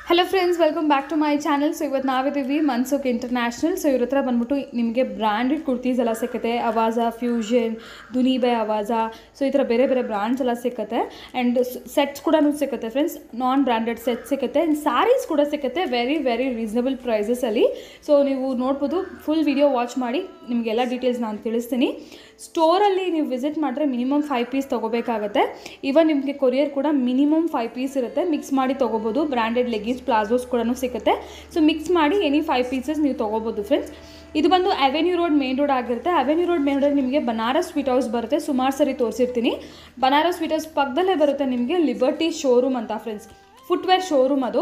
Hello friends welcome back to my channel so ಇವತ್ತು ನಾವಿದ್ದೀವಿ ಮನ್ಸುಕ್ international so ಇವ್ರ ಹತ್ರ ಬಂದ್ಬಿಟ್ಟು ನಿಮಗೆ ಬ್ರ್ಯಾಂಡೆಡ್ ಕುರ್ತೀಸ್ ಎಲ್ಲ ಸಿಕ್ಕತ್ತೆ ಅವಾಜಾ ಫ್ಯೂಷನ್ ದುನಿ ಬೈ ಅವಾಜಾ ಸೊ ಈ ಥರ ಬೇರೆ ಬೇರೆ ಬ್ರ್ಯಾಂಡ್ಸ್ ಎಲ್ಲ ಸಿಕ್ಕತ್ತೆ ಆ್ಯಂಡ್ ಸೆಟ್ಸ್ ಕೂಡ ಸಿಕ್ಕತ್ತೆ ಫ್ರೆಂಡ್ಸ್ ನಾನ್ ಬ್ರ್ಯಾಂಡೆಡ್ ಸೆಟ್ ಸಿಕ್ಕತ್ತೆ ಆ್ಯಂಡ್ ಸ್ಯಾರೀಸ್ ಕೂಡ ಸಿಕ್ಕತ್ತೆ ವೆರಿ ವೆರಿ ರೀಸನಬಲ್ ಪ್ರೈಸಸಲ್ಲಿ ಸೊ ನೀವು ನೋಡ್ಬೋದು ಫುಲ್ ವಿಡಿಯೋ ವಾಚ್ ಮಾಡಿ ನಿಮಗೆಲ್ಲ ಡೀಟೇಲ್ಸ್ ನಾನು ತಿಳಿಸ್ತೀನಿ ಸ್ಟೋರಲ್ಲಿ ನೀವು ವಿಸಿಟ್ ಮಾಡಿದ್ರೆ ಮಿನಿಮಮ್ ಫೈವ್ ಪೀಸ್ ತೊಗೋಬೇಕಾಗತ್ತೆ ಇವನ್ ನಿಮಗೆ ಕೊರಿಯರ್ ಕೂಡ ಮಿನಿಮಮ್ ಫೈವ್ ಪೀಸ್ ಇರುತ್ತೆ ಮಿಕ್ಸ್ ಮಾಡಿ ತೊಗೋಬೋದು ಬ್ರ್ಯಾಂಡೆಡ್ ಲೆಗಿನ್ಸ್ ಪ್ಲಾಜೋಸ್ ಕೂಡ ಸಿಗುತ್ತೆ ಸೊ ಮಿಕ್ಸ್ ಮಾಡಿ ಎನಿ ಫೈವ್ ಪೀಸಸ್ ನೀವು ತೊಗೋಬೋದು ಫ್ರೆಂಡ್ಸ್ ಇದು ಬಂದು ಅವೆನ್ಯೂ ರೋಡ್ ಮೇನ್ ರೋಡ್ ಆಗಿರುತ್ತೆ ಅವೆನ್ಯೂ ರೋಡ್ ಮೇನ್ ರೋಡ್ ನಿಮಗೆ ಬನಾರಸ್ ಸ್ವೀಟ್ ಹೌಸ್ ಬರುತ್ತೆ ಸುಮಾರು ಸರಿ ತೋರಿಸಿರ್ತೀನಿ ಬನಾರಸ್ ಸ್ವೀಟ್ ಹೌಸ್ ಪಕ್ಕದಲ್ಲೇ ಬರುತ್ತೆ ನಿಮಗೆ ಲಿಬರ್ಟಿ ಶೋರೂಮ್ ಅಂತ ಫ್ರೆಂಡ್ಸ್ ಫುಟ್ವೇರ್ ಶೋರೂಮ್ ಅದು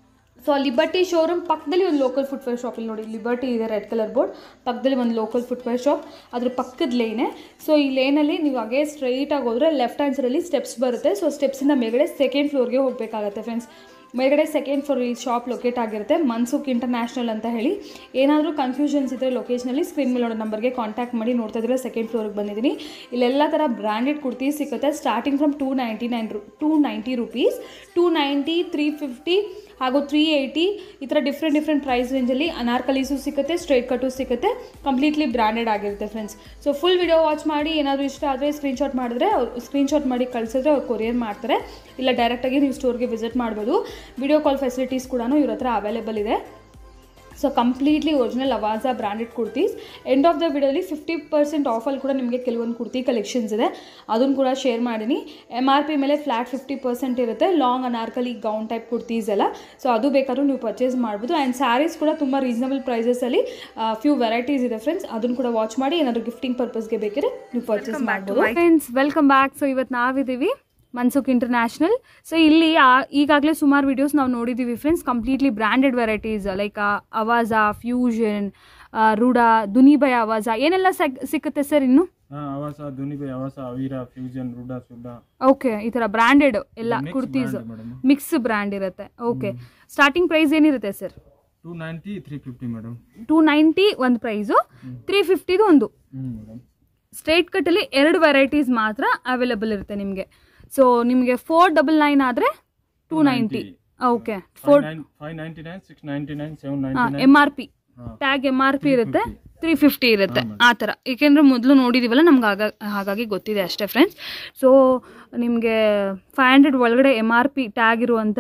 ಸೊ ಲಿಬರ್ಟಿ ಶೋರೂಮ್ ಪಕ್ಕದಲ್ಲಿ ಒಂದು ಲೋಕಲ್ ಫುಟ್ವೇರ್ ಶಾಪ್ ಇಲ್ಲಿ ನೋಡಿ ಲಿಬರ್ಟಿ ಇದೆ ರೆಡ್ ಕಲರ್ ಬೋರ್ಡ್ ಪಕ್ಕದಲ್ಲಿ ಒಂದು ಲೋಕಲ್ ಫುಟ್ವೇರ್ ಶಾಪ್ ಅದ್ರ ಪಕ್ಕದ ಲೇನೆ ಸೊ ಈ ಲೇನಲ್ಲಿ ನೀವು ಹಾಗೆ ಸ್ಟ್ರೈಟಾಗಿ ಹೋದರೆ ಲೆಫ್ಟ್ ಹ್ಯಾಂಡ್ ಸೈಡಲ್ಲಿ ಸ್ಟೆಪ್ಸ್ ಬರುತ್ತೆ ಸೊ ಸ್ಟೆಪ್ಸಿಂದ ಮೇಲ್ಗಡೆ ಸೆಕೆಂಡ್ ಫ್ಲೋರ್ಗೆ ಹೋಗಬೇಕಾಗತ್ತೆ ಫ್ರೆಂಡ್ಸ್ ಮೇಲ್ಗಡೆ ಸೆಕೆಂಡ್ ಫ್ಲೋರ್ ಈ ಶಾಪ್ ಲೊಕೇಟ್ ಆಗಿರುತ್ತೆ ಮನ್ಸುಕ್ ಇಂಟರ್ನ್ಯಾಷನಲ್ ಅಂತ ಹೇಳಿ ಏನಾದರೂ ಕನ್ಫ್ಯೂಷನ್ಸ್ ಇದ್ದರೆ ಲೊಕೇಶನಲ್ಲಿ ಸ್ಕ್ರೀನ್ ಮೇಲೆ ನೋಡೋ ನಂಬರ್ಗೆ ಕಾಂಟ್ಯಾಕ್ಟ್ ಮಾಡಿ ನೋಡ್ತಾ ಇದ್ರೆ ಸೆಕೆಂಡ್ ಫ್ಲೋರಿಗೆ ಬಂದಿದ್ದೀನಿ ಇಲ್ಲೆಲ್ಲ ಥರ ಬ್ರ್ಯಾಂಡೆಡ್ ಕುರ್ತೀಸ್ ಸಿಗುತ್ತೆ starting from two ninety nine ರು two ninety rupees two ninety three fifty ಹಾಗೂ ತ್ರೀ ಏಯ್ಟಿ ಈ ಥರ ಡಿಫ್ರೆಂಟ್ ಡಿಫ್ರೆಂಟ್ ಪ್ರೈಸ್ ರೇಂಜಲ್ಲಿ ಅನಾರ್ಕಲೀಸು ಸಿಗುತ್ತೆ ಸ್ಟ್ರೈಟ್ ಕಟು ಸಿಗುತ್ತೆ ಕಂಪ್ಲೀಟ್ಲಿ ಬ್ರ್ಯಾಂಡೆಡ್ ಆಗಿರುತ್ತೆ friends so full video watch ಮಾಡಿ ಏನಾದರೂ ಇಷ್ಟ ಆದರೆ ಸ್ಕ್ರೀನ್ಶಾಟ್ ಮಾಡಿದ್ರೆ ಸ್ಕ್ರೀನ್ಶಾಟ್ ಮಾಡಿ ಕಳಿಸಿದ್ರೆ ಅವ್ರು ಕೊರಿಯರ್ ಮಾಡ್ತಾರೆ ಇಲ್ಲ ಡೈರೆಕ್ಟಾಗಿ ನೀವು ಸ್ಟೋರ್ಗೆ ವಿಸಿಟ್ ಮಾಡ್ಬೋದು ವಿಡಿಯೋ ಕಾಲ್ ಫೆಸಿಲಿಟೀಸ್ ಕೂಡ ಇವ್ರ ಹತ್ರ ಅವೈಲೇಬಲ್ ಇದೆ so completely original Avaasa branded kurtis end of the ವಿಡಿಯೋಲಿ ಫಿಫ್ಟಿ ಪರ್ಸೆಂಟ್ ಆಫಲ್ಲಿ ಕೂಡ ನಿಮಗೆ ಕೆಲವೊಂದು ಕುರ್ತಿ ಕಲೆಕ್ಷನ್ಸ್ ಇದೆ ಅದನ್ನು ಕೂಡ ಶೇರ್ ಮಾಡೀನಿ ಎಮ್ ಆರ್ ಪಿ ಮೇಲೆ ಫ್ಲ್ಯಾಟ್ ಫಿಫ್ಟಿ ಪರ್ಸೆಂಟ್ ಇರುತ್ತೆ long Anarkali gown type kurtis ಎಲ್ಲ ಸೊ ಅದು ಬೇಕಾದ್ರೂ ನೀವು ಪರ್ಚೇಸ್ ಮಾಡ್ಬೋದು ಆ್ಯಂಡ್ ಸ್ಯಾರೀಸ್ ಕೂಡ ತುಂಬ ರೀಸನಬಲ್ ಪ್ರೈಸಸಲ್ಲಿ ಫ್ಯೂ ವೆರೈಟೀಸ್ ಇದೆ ಫ್ರೆಂಡ್ಸ್ ಅದನ್ನು ಕೂಡ ವಾಚ್ ಮಾಡಿ ಏನಾದರೂ ಗಿಫ್ಟಿಂಗ್ ಪರ್ಪಸ್ಗೆ ಬೇಕಿದ್ರೆ ನೀವು ಪರ್ಚೇಸ್ ಮಾಡ್ಬೋದು ಫ್ರೆಂಡ್ಸ್ ವೆಲ್ಕಮ್ ಬ್ಯಾಕ್ ಸೊ ಇವತ್ತು ನಾವಿದ್ದೀವಿ ಮನ್ಸುಕ್ ಇಂಟರ್ನ್ಯಾಷನಲ್ ಸೊ ಇಲ್ಲಿ ಈಗಾಗಲೇ ಸುಮಾರು ವಿಡಿಯೋಸ್ ನಾವು ನೋಡಿದ್ದೀವಿ friends completely branded varieties like Avaasa fusion ರೂಡಾ ದುನಿಬೈ ಅವಾಜಾ ಏನೆಲ್ಲ ಸಿಕ್ಕುತ್ತೆ ಸರ್ ಇನ್ನು ಹಾ ಅವಾಸ ದುನಿಬೆ ಅವಾಸ ಅವೀರ ಫ್ಯೂಜನ್ ರುಡ ಸುಡ್ಡ ಓಕೆ ಈ ಥರ ಬ್ರ್ಯಾಂಡೆಡ್ ಎಲ್ಲ ಕುರ್ತೀಸ್ ಮೇಡಮ್ ಮಿಕ್ಸ್ ಬ್ರ್ಯಾಂಡ್ ಇರುತ್ತೆ ಓಕೆ ಸ್ಟಾರ್ಟಿಂಗ್ ಪ್ರೈಸ್ ಏನಿರುತ್ತೆ sir two ninety three fifty madam two ninety ಒಂದು ಪ್ರೈಸು ತ್ರೀ ಫಿಫ್ಟಿದು ಒಂದು ಹ್ಞೂ ಮೇಡಮ್ ಸ್ಟ್ರೈಟ್ ಕಟ್ಟಲ್ಲಿ ಎರಡು ವೆರೈಟೀಸ್ ಮಾತ್ರ ಅವೈಲೇಬಲ್ ಇರುತ್ತೆ ನಿಮಗೆ ಸೊ ನಿಮಗೆ ಫೋರ್ ಡಬಲ್ ನೈನ್ ಆದರೆ two ninety okay four five ninety nine six ninety nine seven ninety nine M R P ಹಾ. ಟ್ಯಾಗ್ ಎಮ್ ಆರ್ ಪಿ ಇರುತ್ತೆ ತ್ರೀ ಫಿಫ್ಟಿ ಇರುತ್ತೆ ಆ ಥರ ಏಕೆಂದರೆ ಮೊದಲು ನೋಡಿದ್ದೀವಲ್ಲ ನಮ್ಗೆ ಆಗ ಹಾಗಾಗಿ ಗೊತ್ತಿದೆ ಅಷ್ಟೇ ಫ್ರೆಂಡ್ಸ್ ಸೊ ನಿಮಗೆ ಫೈವ್ ಹಂಡ್ರೆಡ್ ಒಳಗಡೆ ಎಮ್ ಆರ್ ಪಿ ಟ್ಯಾಗ್ ಇರುವಂಥ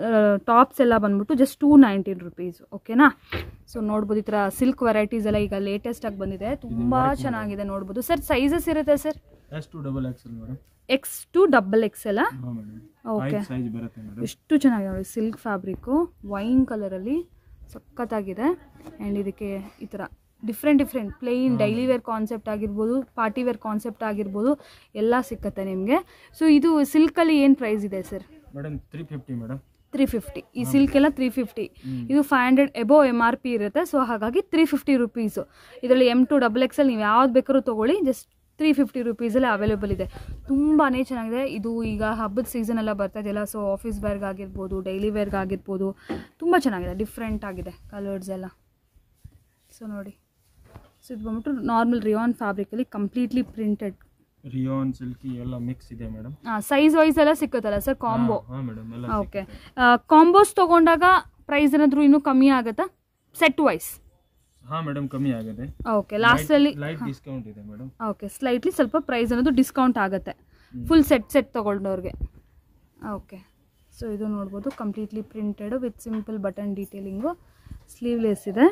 ಟಾಪ್ಸ್ ಎಲ್ಲ ಬಂದ್ಬಿಟ್ಟು ಜಸ್ಟ್ ಟೂ ನೈಂಟೀನ್ ರುಪೀಸ್ ಓಕೆನಾ ಸೊ ನೋಡ್ಬೋದು ಈ ಥರ ಸಿಲ್ಕ್ ವೆರೈಟೀಸ್ ಎಲ್ಲ ಈಗ ಲೇಟೆಸ್ಟಾಗಿ ಬಂದಿದೆ ತುಂಬ ಚೆನ್ನಾಗಿದೆ ನೋಡ್ಬೋದು ಸರ್ ಸೈಜಸ್ ಇರುತ್ತೆ sir S to double XL madam X to double X ಎಲ್ಲ ಹಾಂ ಮೇಡಮ್ Okay. ಐದು ಸೈಜ್ ಬರುತ್ತೆ ಮೇಡಮ್ ಎಷ್ಟು ಚೆನ್ನಾಗಿದೆ ನೋಡಿ ಸಿಲ್ಕ್ ಫ್ಯಾಬ್ರಿಕ್ಕು ವೈನ್ ಕಲರಲ್ಲಿ ಸಖತ್ತಾಗಿದೆ ಆ್ಯಂಡ್ ಇದಕ್ಕೆ ಈ ಥರ different different plain daily wear concept ಆಗಿರ್ಬೋದು ಪಾರ್ಟಿ ವೇರ್ ಕಾನ್ಸೆಪ್ಟ್ ಆಗಿರ್ಬೋದು ಎಲ್ಲ ಸಿಕ್ಕತ್ತೆ ನಿಮಗೆ ಸೊ ಇದು ಸಿಲ್ಕಲ್ಲಿ ಏನು ಪ್ರೈಸ್ ಇದೆ sir madam three fifty madam three fifty ಈ ಸಿಲ್ಕ್ ಎಲ್ಲ ತ್ರೀ ಫಿಫ್ಟಿ ಇದು five hundred above M R P ಇರುತ್ತೆ ಸೊ ಹಾಗಾಗಿ ತ್ರೀ ಫಿಫ್ಟಿ ರುಪೀಸು ಇದರಲ್ಲಿ ಎಮ್ ಟು ಡಬಲ್ ಎಕ್ಸಲ್ಲಿ ನೀವು ಯಾವ್ದು ಬೇಕಾದ್ರೂ ತೊಗೊಳ್ಳಿ ಜಸ್ಟ್ ತ್ರೀ ಫಿಫ್ಟಿ ರುಪೀಸಲ್ಲಿ ಅವೈಲೇಬಲ್ ಇದೆ ತುಂಬಾ ಚೆನ್ನಾಗಿದೆ ಇದು ಈಗ ಹಬ್ಬದ ಸೀಸನ್ ಎಲ್ಲ ಬರ್ತಾ ಇದೆಯಲ್ಲ ಸೊ ಆಫೀಸ್ ವೇರ್ಗೆ ಆಗಿರ್ಬೋದು ಡೈಲಿ ವೇರ್ಗೆ ಆಗಿರ್ಬೋದು ತುಂಬ ಚೆನ್ನಾಗಿದೆ ಡಿಫ್ರೆಂಟ್ ಆಗಿದೆ ಕಲರ್ಸ್ ಎಲ್ಲ ಸೊ ನೋಡಿ ಸೊ ಇದು ಬಂದ್ಬಿಟ್ಟು ನಾರ್ಮಲ್ ರಿಯಾನ್ ಫ್ಯಾಬ್ರಿಕಲ್ಲಿ ಕಂಪ್ಲೀಟ್ಲಿ ಪ್ರಿಂಟೆಡ್ ರಿಯೋನ್ ಸಿಲ್ಕಿ ಎಲ್ಲ ಮಿಕ್ಸ್ ಇದೆ ಮೇಡಮ್ ಸೈಜ್ ವೈಸ್ ಎಲ್ಲ ಸಿಕ್ಕುತ್ತಲ್ಲ ಸರ್ ಕಾಂಬೋ ಹಾಂ ಮೇಡಮ್ ಎಲ್ಲ ಓಕೆ ಕಾಂಬೋಸ್ ತೊಗೊಂಡಾಗ ಪ್ರೈಸ್ ಏನಾದರೂ ಇನ್ನೂ ಕಮ್ಮಿ ಆಗುತ್ತಾ ಸೆಟ್ ವೈಸ್ ಹಾಂ ಮೇಡಮ್ ಕಮ್ಮಿ ಆಗಿದೆ ಓಕೆ ಲಾಸ್ಟಲ್ಲಿ ಲೈಟ್ ಡಿಸ್ಕೌಂಟ್ ಇದೆ ಮೇಡಮ್ ಓಕೆ ಸ್ಲೈಟ್ಲಿ ಸ್ವಲ್ಪ ಪ್ರೈಸ್ ಅನ್ನೋದು ಡಿಸ್ಕೌಂಟ್ ಆಗುತ್ತೆ ಫುಲ್ ಸೆಟ್ ಸೆಟ್ ತೊಗೊಂಡವ್ರಿಗೆ ಓಕೆ ಸೊ ಇದು ನೋಡ್ಬೋದು completely printed with simple button detailing sleeveless ಇದೆ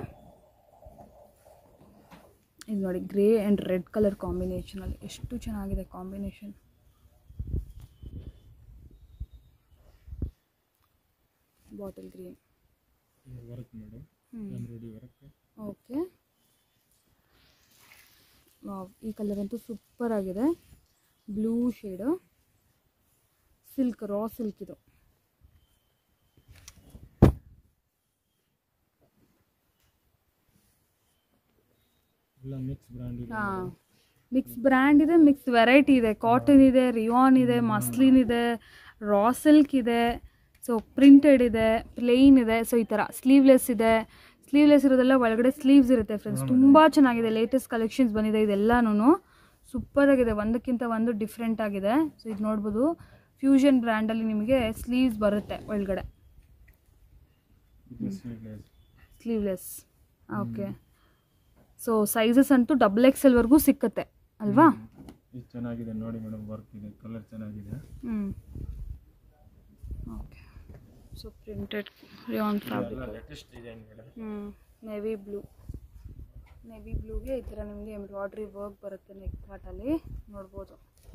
ಇದು ನೋಡಿ ಗ್ರೇ ಆ್ಯಂಡ್ ರೆಡ್ ಕಲರ್ ಕಾಂಬಿನೇಷನಲ್ಲಿ ಎಷ್ಟು ಚೆನ್ನಾಗಿದೆ combination bottle green work madam ಹ್ಮ್. ಎಂಬ್ರಾಯ್ಡಿ ವರ್ಕ್ ಓಕೆ ವಾವ್ ಈ ಕಲರ್ ಅಂತೂ ಸೂಪರ್ ಆಗಿದೆ blue shade silk raw silk ಇದು ಎಲ್ಲ ಮಿಕ್ಸ್ ಬ್ರ್ಯಾಂಡ್ ಇದೆ ಹಾಂ ಮಿಕ್ಸ್ ಬ್ರ್ಯಾಂಡ್ ಇದೆ ಮಿಕ್ಸ್ ವೆರೈಟಿ ಇದೆ ಕಾಟನ್ ಇದೆ ರಿಯಾನ್ ಇದೆ ಮಸ್ಲಿನ್ ಇದೆ ರಾ ಸಿಲ್ಕ್ ಇದೆ ಸೊ ಪ್ರಿಂಟೆಡ್ ಇದೆ ಪ್ಲೇನ್ ಇದೆ ಸೊ ಈ ಥರ ಸ್ಲೀವ್ಲೆಸ್ ಇದೆ ಸ್ಲೀವ್ಲೆಸ್ ಇರೋದೆಲ್ಲ ಒಳಗಡೆ ಸ್ಲೀವ್ಸ್ ಇರುತ್ತೆ ಫ್ರೆಂಡ್ಸ್ ತುಂಬ ಚೆನ್ನಾಗಿದೆ ಲೇಟೆಸ್ಟ್ ಕಲೆಕ್ಷನ್ಸ್ ಬಂದಿದೆ ಇದೆಲ್ಲನೂ ಸೂಪರ್ ಆಗಿದೆ ಒಂದಕ್ಕಿಂತ ಒಂದು ಡಿಫ್ರೆಂಟ್ ಆಗಿದೆ ಸೊ ಇದು ನೋಡ್ಬೋದು ಫ್ಯೂಷನ್ ಬ್ರ್ಯಾಂಡಲ್ಲಿ ನಿಮಗೆ ಸ್ಲೀವ್ಸ್ ಬರುತ್ತೆ ಒಳಗಡೆ ಇದು sleeveless sleeveless okay so sizes ಅಂತೂ ಡಬಲ್ ಎಕ್ಸೆಲ್ವರೆಗೂ ಸಿಕ್ಕತ್ತೆ ಅಲ್ವಾ ಇದು ಚೆನ್ನಾಗಿದೆ ನೋಡಿ ಮೇಡಮ್ ವರ್ಕ್ ಇದೆ ಕಲರ್ ಚೆನ್ನಾಗಿದೆ ಹ್ಞೂ okay so printed rayon fabric latest design madam ಹ್ಞೂ ನೆವಿ ಬ್ಲೂ ನೆವಿ ಬ್ಲೂಗೆ ಈ ಥರ ನಿಮಗೆ ಎಂಬ್ರಾಯ್ಡ್ರಿ ವರ್ಕ್ ಬರುತ್ತೆ ನೆಕ್ ಪಾರ್ಟಲ್ಲಿ ನೋಡ್ಬೋದು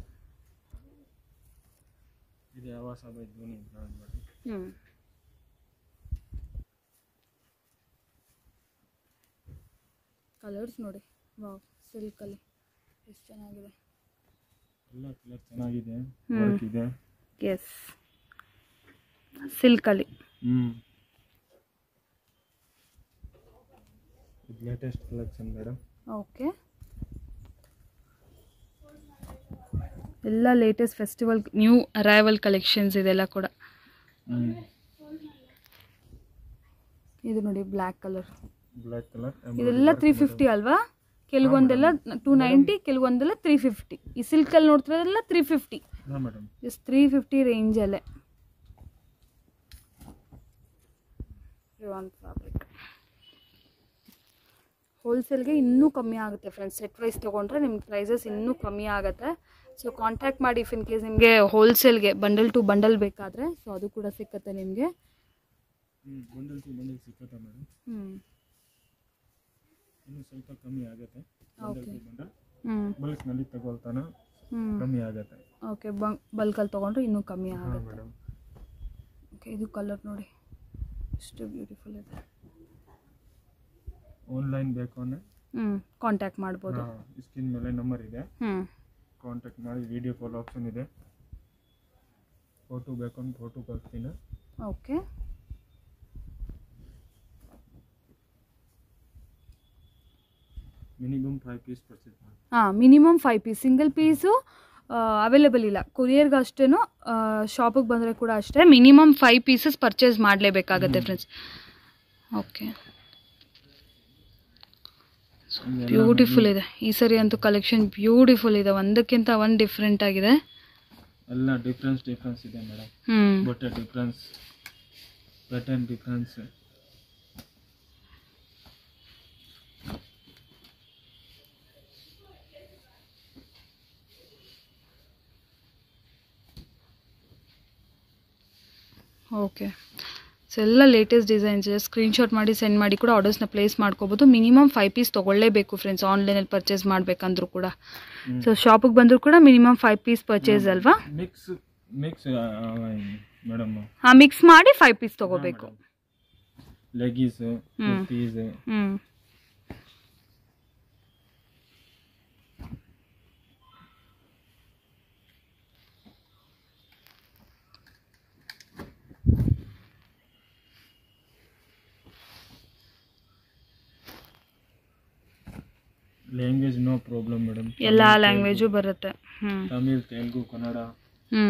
ಇದು ಯಾವ ಸಾಬ ಧ್ವನಿ ಬ್ರಾಂಡ್ ಮೇಡಮ್ ಹ್ಞೂ ಕಲರ್ಸ್ ನೋಡಿ ವಾವ್ ಸಿಲ್ಕಲ್ಲಿ ಎಷ್ಟು ಚೆನ್ನಾಗಿದೆ ಎಲ್ಲ ಕಲರ್ ಚೆನ್ನಾಗಿದೆ ಹ್ಮ್. ವರ್ಕ್ ಇದೆ ಎಸ್ ಸಿಲ್ಕಲ್ಲಿ ಹ್ಞೂ ಇದು ಲೇಟೆಸ್ಟ್ ಕಲೆಕ್ಷನ್ ಮೇಡಮ್ ಓಕೆ ಎಲ್ಲ latest festival new arrival collections ಇದೆಲ್ಲ ಕೂಡ ಹ್ಞೂ ಇದು ನೋಡಿ ಬ್ಲ್ಯಾಕ್ ಕಲರ್ ಬ್ಲ್ಯಾಕ್ ಕಲರ್ ಇದೆಲ್ಲ ತ್ರೀ ಫಿಫ್ಟಿ ಅಲ್ವಾ ಕೆಲವೊಂದೆಲ್ಲ ಟೂ ನೈಂಟಿ ಕೆಲವೊಂದೆಲ್ಲ ತ್ರೀ ಫಿಫ್ಟಿ ಈ ಸಿಲ್ಕಲ್ಲಿ ನೋಡ್ತಿರೋದೆಲ್ಲ ತ್ರೀ ಫಿಫ್ಟಿ ಹಾಂ ಮೇಡಮ್ ಜಸ್ಟ್ ತ್ರೀ ಫಿಫ್ಟಿ ರೇಂಜಲ್ಲೇ ರಿವಾನ್ ಫ್ಯಾಬ್ರಿಕ್ ಹೋಲ್ಸೇಲ್ಗೆ ಇನ್ನೂ ಕಮ್ಮಿ ಆಗುತ್ತೆ ಫ್ರೆಂಡ್ಸ್ ಸೆಟ್ ವೈಸ್ ತೊಗೊಂಡ್ರೆ ನಿಮ್ಗೆ ಪ್ರೈಸಸ್ ಇನ್ನೂ ಕಮ್ಮಿ ಆಗುತ್ತೆ ಸೊ ಕಾಂಟ್ಯಾಕ್ಟ್ ಮಾಡಿ ಇಫ್ ಇನ್ ಕೇಸ್ ನಿಮಗೆ ಹೋಲ್ಸೇಲ್ಗೆ ಬಂಡಲ್ ಟು ಬಂಡಲ್ ಬೇಕಾದರೆ ಸೊ ಅದು ಕೂಡ ಸಿಕ್ಕತ್ತೆ ನಿಮಗೆ ಹ್ಞೂ ಬಂಡಲ್ ಟು ಬಂಡಲ್ ಸಿಕ್ಕುತ್ತಾ ಮೇಡಮ್ ಹ್ಞೂ ಇನ್ನು ಸ್ವಲ್ಪ ಕಮ್ಮಿ ಆಗುತ್ತೆ ಬಂಡಲ್ Okay. ಟು ಬಂಡಲ್ ಹ್ಞೂ ಬಲ್ಕ್ನಲ್ಲಿ ತಗೊಳ್ತಾನ ಹ್ಞೂ ಕಮ್ಮಿ ಆಗುತ್ತೆ ಓಕೆ ಬಂಕ್ ಬಲ್ಕಲ್ಲಿ ತೊಗೊಂಡ್ರೆ ಇನ್ನೂ ಕಮ್ಮಿ ಹಾಂ ಆಗುತ್ತೆ ಮೇಡಮ್ ಓಕೆ ಇದು ಕಲರ್ ನೋಡಿ ಎಷ್ಟು ಬ್ಯೂಟಿಫುಲ್ ಇದೆ ಆನ್ಲೈನ್ ಬೇಕು ಅಂದರೆ ಹ್ಞೂ ಕಾಂಟ್ಯಾಕ್ಟ್ ಮಾಡ್ಬೋದು ಸ್ಕ್ರೀನ್ ಮೇಲೆ ನಂಬರ್ ಇದೆ ಹ್ಞೂ ಕಾಂಟ್ಯಾಕ್ಟ್ ಮಾಡಿ ವಿಡಿಯೋ ಕಾಲ್ ಆಪ್ಷನ್ ಇದೆ ಫೋಟೋ ಬೇಕು ಅಂದ್ರೆ ಫೋಟೋ ಕಳಿಸ್ತೀನಿ okay minimum five piece purchase ಮಾಡಿ ಹಾಂ minimum five piece single piece available ಇಲ್ಲ ಕೊರಿಯರ್ಗೆ ಅಷ್ಟೇನು ಶಾಪಿಗೆ ಬಂದರೆ ಕೂಡ ಅಷ್ಟೇ ಮಿನಿಮಮ್ ಫೈವ್ ಪೀಸಸ್ ಪರ್ಚೇಸ್ ಮಾಡಲೇಬೇಕಾಗತ್ತೆ ಫ್ರೆಂಡ್ಸ್ ಓಕೆ ಬ್ಯೂಟಿಫುಲ್ ಇದೆ ಈ ಸರಿ ಅಂತೂ ಕಲೆಕ್ಷನ್ ಬ್ಯೂಟಿಫುಲ್ ಇದೆ ಒಂದಕ್ಕಿಂತ ಒಂದು ಡಿಫ್ರೆಂಟ್ ಆಗಿದೆ ಎಲ್ಲ ಡಿಫ್ರೆನ್ಸ್ ಡಿಫ್ರೆನ್ಸ್ ಇದೆ ಮೇಡಮ್ ಹ್ಞೂ ಬಟ್ಟೆ difference pattern difference okay so ಎಲ್ಲ ಲೇಟೆಸ್ಟ್ ಡಿಸೈನ್ಸ್ ಸ್ಕ್ರೀನ್ಶಾಟ್ ಮಾಡಿ ಸೆಂಡ್ ಮಾಡಿ ಕೂಡ ಆರ್ಡರ್ಸ್ನ ಪ್ಲೇಸ್ ಮಾಡ್ಕೋಬೋದು ಮಿನಿಮಮ್ ಫೈವ್ ಪೀಸ್ ತೊಗೊಳ್ಳೇಬೇಕು ಫ್ರೆಂಡ್ಸ್ ಆನ್ಲೈನಲ್ಲಿ ಪರ್ಚೇಸ್ ಮಾಡಬೇಕಂದ್ರೂ ಕೂಡ ಸೊ ಶಾಪಿಗೆ ಬಂದರೂ ಕೂಡ ಮಿನಿಮಮ್ ಫೈವ್ ಪೀಸ್ ಪರ್ಚೇಸ್ ಅಲ್ವಾ ಮಿಕ್ಸ್ ಮಿಕ್ಸ್ ಮೇಡಮ್ ಹಾಂ ಮಿಕ್ಸ್ ಮಾಡಿ ಫೈವ್ ಪೀಸ್ ತೊಗೋಬೇಕು ಲೆಗೀಸ್ ಹ್ಮ್. ಕುರ್ತೀಸ್ ಹ್ಞೂ ಲ್ಯಾಂಗ್ವೇಜ್ ನೋ ಪ್ರಾಬ್ಲಮ್ ಮೇಡಮ್ ಎಲ್ಲ ಲ್ಯಾಂಗ್ವೇಜು ಬರುತ್ತೆ ಹ್ಞೂ ತಮಿಳ್ ತೆಲುಗು ಕನ್ನಡ ಹ್ಞೂ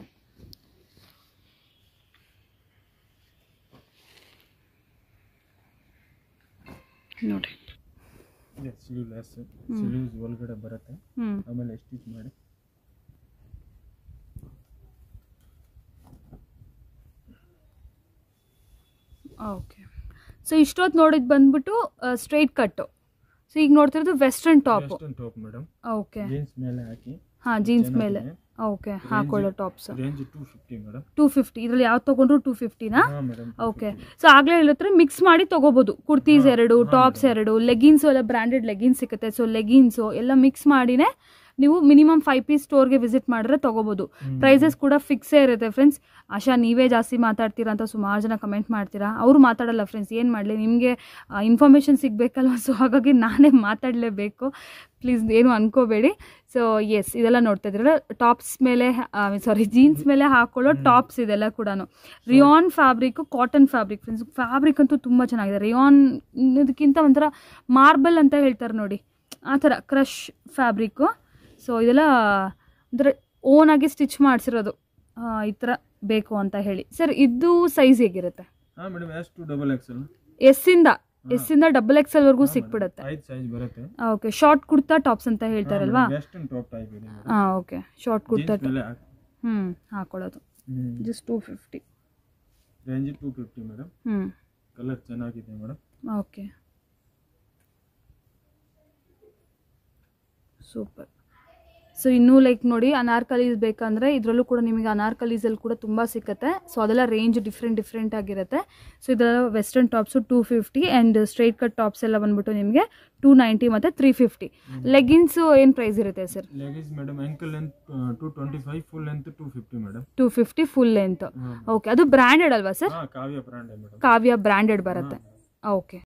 ನೋಡಿ ಸ್ಲೀವ್ಲೆಸ್ ಸ್ಲೀವ್ಸ್ ಒಳಗಡೆ ಬರುತ್ತೆ ಹ್ಞೂ ಆಮೇಲೆ ಸ್ಟಿಚ್ ಮಾಡಿ ಓಕೆ ಸೊ ಇಷ್ಟೊತ್ತು ನೋಡಿದ್ ಬಂದ್ಬಿಟ್ಟು ಸ್ಟ್ರೈಟ್ ಕಟ್ಟು ಸೊ ಈಗ ನೋಡ್ತಿರೋದು western top western top madam okay jeans ಮೇಲೆ ಹಾಕಿ ಹಾಂ ಜೀನ್ಸ್ ಮೇಲೆ ಓಕೆ ಹಾಕೊಳ್ಳೋ tops range two fifty madam two fifty ಇದ್ರಲ್ಲಿ ಯಾವ್ದು ತೊಗೊಂಡ್ರು ಟೂ ಫಿಫ್ಟಿನಾ ಹಾಂ ಮೇಡಮ್ ಓಕೆ ಸೊ ಆಗಲೇ ಹೇಳಿದ್ರೆ ಮಿಕ್ಸ್ ಮಾಡಿ ತೊಗೋಬೋದು ಕುರ್ತೀಸ್ ಎರಡು ಟಾಪ್ಸ್ ಎರಡು ಲೆಗಿನ್ಸು ಎಲ್ಲ ಬ್ರ್ಯಾಂಡೆಡ್ ಲೆಗಿನ್ಸ್ ಸಿಗುತ್ತೆ ಸೊ ಲೆಗಿನ್ಸು ಎಲ್ಲ ಮಿಕ್ಸ್ ಮಾಡಿನೇ ನೀವು ಮಿನಿಮಮ್ ಫೈವ್ ಪೀಸ್ ಸ್ಟೋರ್ಗೆ ವಿಸಿಟ್ ಮಾಡಿದ್ರೆ ತೊಗೋಬೋದು ಪ್ರೈಸಸ್ ಕೂಡ ಫಿಕ್ಸೇ ಇರುತ್ತೆ ಫ್ರೆಂಡ್ಸ್ ಆಶಾ ನೀವೇ ಜಾಸ್ತಿ ಮಾತಾಡ್ತೀರಾ ಅಂತ ಸುಮಾರು ಜನ ಕಮೆಂಟ್ ಮಾಡ್ತೀರಾ ಅವರು ಮಾತಾಡಲ್ಲ ಫ್ರೆಂಡ್ಸ್ ಏನು ಮಾಡಲಿ ನಿಮಗೆ ಇನ್ಫಾರ್ಮೇಷನ್ ಸಿಗಬೇಕಲ್ವ ಸೊ ಹಾಗಾಗಿ ನಾನೇ ಮಾತಾಡಲೇಬೇಕು ಪ್ಲೀಸ್ ಏನು ಅನ್ಕೋಬೇಡಿ ಸೊ ಎಸ್ ಇದೆಲ್ಲ ನೋಡ್ತಾ ಇದ್ದೀರಲ್ಲ ಟಾಪ್ಸ್ ಮೇಲೆ ಸಾರಿ ಜೀನ್ಸ್ ಮೇಲೆ ಹಾಕೊಳ್ಳೋ ಟಾಪ್ಸ್ ಇದೆಲ್ಲ ಕೂಡ rayon fabric cotton fabric friends fabric ಅಂತೂ ತುಂಬ ಚೆನ್ನಾಗಿದೆ ರಿಯಾನ್ ಇದಕ್ಕಿಂತ ಒಂಥರ ಮಾರ್ಬಲ್ ಅಂತ ಹೇಳ್ತಾರೆ ನೋಡಿ ಆ ಥರ ಕ್ರಷ್ ಫ್ಯಾಬ್ರಿಕ್ಕು ಸೊ ಇದೆಲ್ಲ ಒಂಥರ ಓನಾಗಿ ಸ್ಟಿಚ್ ಮಾಡಿಸಿರೋದು ಈ ಥರ ಬೇಕು ಅಂತ ಹೇಳಿ ಸರ್ ಇದು ಸೈಜ್ ಹೇಗಿರುತ್ತೆ ಹಾಂ ಮೇಡಮ್ ಎಸ್ ಟು ಡಬಲ್ ಎಕ್ಸೆಲ್ ಎಸ್ಸಿಂದ ಎಸ್ಸಿಂದ ಡಬಲ್ ಎಕ್ಸೆಲ್ ವರ್ಗೂ ಸಿಕ್ಬಿಡುತ್ತೆ ಐದು ಸೈಜ್ ಬರುತ್ತೆ ಓಕೆ ಶಾರ್ಟ್ ಕುರ್ತಾ ಟಾಪ್ಸ್ ಅಂತ ಹೇಳ್ತಾರಲ್ವಾ ವೆಸ್ಟರ್ನ್ ಟಾಪ್ ಟೈಪ್ ಇದೆ ಹಾಂ ಓಕೆ ಶಾರ್ಟ್ ಕುರ್ತಾ ಜೀನ್ಸ್ ಮೇಲೆ ಹ್ಞೂ ಹಾಕೊಳ್ಳೋದು just two fifty range two fifty madam ಹ್ಞೂ ಕಲರ್ ಚೆನ್ನಾಗಿದೆ ಮೇಡಮ್ ಓಕೆ ಸೂಪರ್ ಸೊ ಇನ್ನೂ ಲೈಕ್ ನೋಡಿ ಅನಾರ್ಕಲೀಸ್ ಬೇಕಂದರೆ ಇದರಲ್ಲೂ ಕೂಡ ನಿಮಗೆ ಅನಾರ್ಕಲೀಸಲ್ಲಿ ಕೂಡ ತುಂಬ ಸಿಕ್ಕತ್ತೆ ಸೊ ಅದೆಲ್ಲ ರೇಂಜ್ ಡಿಫ್ರೆಂಟ್ ಡಿಫ್ರೆಂಟ್ ಆಗಿರುತ್ತೆ ಸೊ ಇದೆಲ್ಲ western tops two fifty and straight cut tops ಎಲ್ಲ ಬಂದ್ಬಿಟ್ಟು ನಿಮಗೆ ಟೂ ನೈಂಟಿ ಮತ್ತು ತ್ರೀ ಫಿಫ್ಟಿ ಲೆಗಿನ್ಸು ಏನು ಪ್ರೈಸ್ ಇರುತ್ತೆ sir leggings madam ankle length two twenty five full length two fifty madam two fifty full length okay ಅದು branded ಅಲ್ವಾ sir ಹಾಂ Kavya brand madam Kavya branded ಬರುತ್ತೆ ಓಕೆ